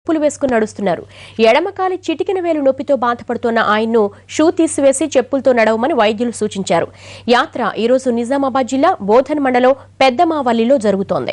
చెప్పులు వేసుకుని నడుస్తున్నారు ఎడమకాలి చిటికిన వేలు నొప్పితో బాధపడుతున్న ఆయన్ను షూ తీసివేసి చెప్పులతో నడవమని వైద్యులు సూచించారు యాత్ర ఈరోజు నిజామాబాద్ జిల్లా బోధన్ మండలం పెద్దమావల్లిలో జరుగుతోంది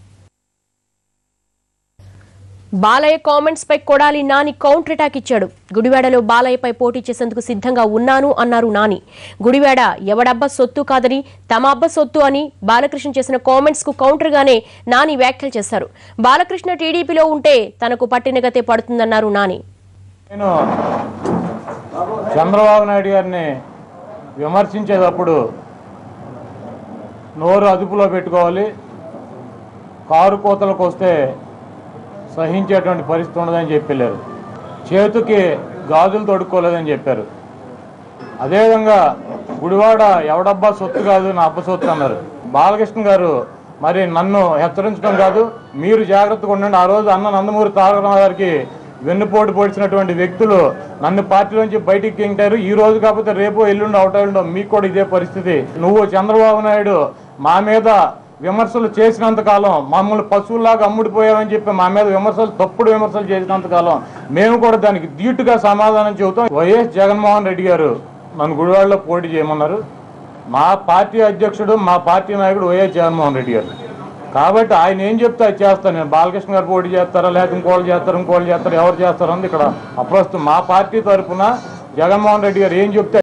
బాలయ్య కామెంట్స్ పై కొడాలి నాని కౌంటర్ అటాక్ ఇచ్చాడు గుడివాడలో బాలయ్యపై పోటీ చేసేందుకు సిద్ధంగా ఉన్నాను అన్నారు నాని గుడివాడ ఎవడబ్బ సొత్తు కాదని తమ అబ్బ సొత్తు అని బాలకృష్ణ చేసిన కామెంట్స్ కు కౌంటర్ గానే నాని వ్యాఖ్యలు చేశారు బాలకృష్ణ టీడీపీలో ఉంటే తనకు పట్టిన గతే పడుతుందన్నారు నాని నేను చంద్రబాబు నాయుడు గారిని విమర్శించేటప్పుడు నోరు అదుపులో పెట్టుకోవాలి కారు కోతలకు వస్తే సహించేటువంటి పరిస్థితి ఉండదని చెప్పలేరు చేతికి గాజులు తొడుక్కోలేదని చెప్పారు అదేవిధంగా గుడివాడ ఎవడబ్బా సొత్తు కాదు నా అబ్బ సొత్తు అన్నారు బాలకృష్ణ గారు మరి నన్ను హెచ్చరించడం కాదు మీరు జాగ్రత్తగా ఉండండి ఆ రోజు అన్న నందమూరి తారక రామారావు గారికి వెన్నుపోటు పొడిచినటువంటి వ్యక్తులు నన్ను పార్టీలోంచి బయటికి గింటారు ఈ రోజు కాకపోతే రేపు ఎల్లుండి అవుతాడు మీకు కూడా ఇదే పరిస్థితి నువ్వు చంద్రబాబు నాయుడు మా మీద విమర్శలు చేసినంత కాలం మమ్మల్ని పశువులాగా అమ్ముడిపోయామని చెప్పి మా మీద విమర్శలు తప్పుడు విమర్శలు చేసినంత కాలం మేము కూడా దానికి ధీటుగా సమాధానం చెబుతాం వైఎస్ జగన్మోహన్ రెడ్డి గారు నన్ను గుడివాడలో పోటీ చేయమన్నారు మా పార్టీ అధ్యక్షుడు మా పార్టీ నాయకుడు వైఎస్ జగన్మోహన్ రెడ్డి గారు కాబట్టి ఆయన ఏం చెప్తే అది చేస్తాను నేను బాలకృష్ణ గారు పోటీ చేస్తారా లేకపోతే ఇంకోళ్ళు చేస్తారు ఇంకోళ్ళు చేస్తారు ఎవరు చేస్తారు అన్నది ఇక్కడ అప్రస్తుతం మా పార్టీ తరఫున జగన్మోహన్ రెడ్డి గారు ఏం చెప్తే